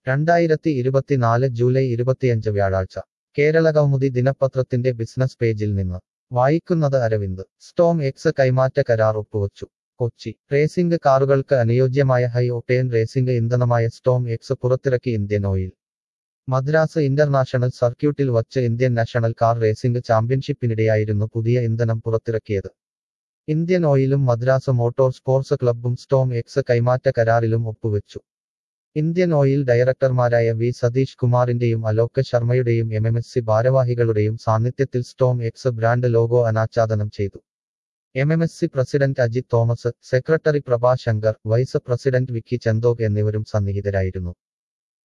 രണ്ടായിരത്തി ഇരുപത്തിനാല് ജൂലൈ ഇരുപത്തിയഞ്ച് വ്യാഴാഴ്ച കേരള കൗമുദി ദിനപത്രത്തിന്റെ ബിസിനസ് പേജിൽ നിന്ന് വായിക്കുന്നത് അരവിന്ദ് സ്റ്റോം എക്സ് കൈമാറ്റ കരാർ ഒപ്പുവച്ചു കൊച്ചി റേസിംഗ് കാറുകൾക്ക് അനുയോജ്യമായ ഹൈ ഒട്ടേൻ റേസിംഗ് ഇന്ധനമായ സ്റ്റോം എക്സ് പുറത്തിറക്കി ഇന്ത്യൻ ഓയിൽ മദ്രാസ് ഇന്റർനാഷണൽ സർക്യൂട്ടിൽ വച്ച് ഇന്ത്യൻ നാഷണൽ കാർ റേസിംഗ് ചാമ്പ്യൻഷിപ്പിനിടെയായിരുന്നു പുതിയ ഇന്ധനം പുറത്തിറക്കിയത് ഇന്ത്യൻ ഓയിലും മദ്രാസ് മോട്ടോർ സ്പോർട്സ് ക്ലബ്ബും സ്റ്റോം എക്സ് കൈമാറ്റ കരാറിലും ഒപ്പുവെച്ചു ഇന്ത്യൻ ഓയിൽ ഡയറക്ടർമാരായ വി സതീഷ് കുമാറിന്റെയും അലോക് ശർമ്മയുടെയും എം എം എസ് സി ഭാരവാഹികളുടെയും സാന്നിധ്യത്തിൽ സ്റ്റോം എക്സ് ബ്രാൻഡ് ലോഗോ അനാച്ഛാദനം ചെയ്തു M M S C president Ajith Thomas secretary Prabha Shankar vice president Vicky ചന്ദോക് എന്നിവരും സന്നിഹിതരായിരുന്നു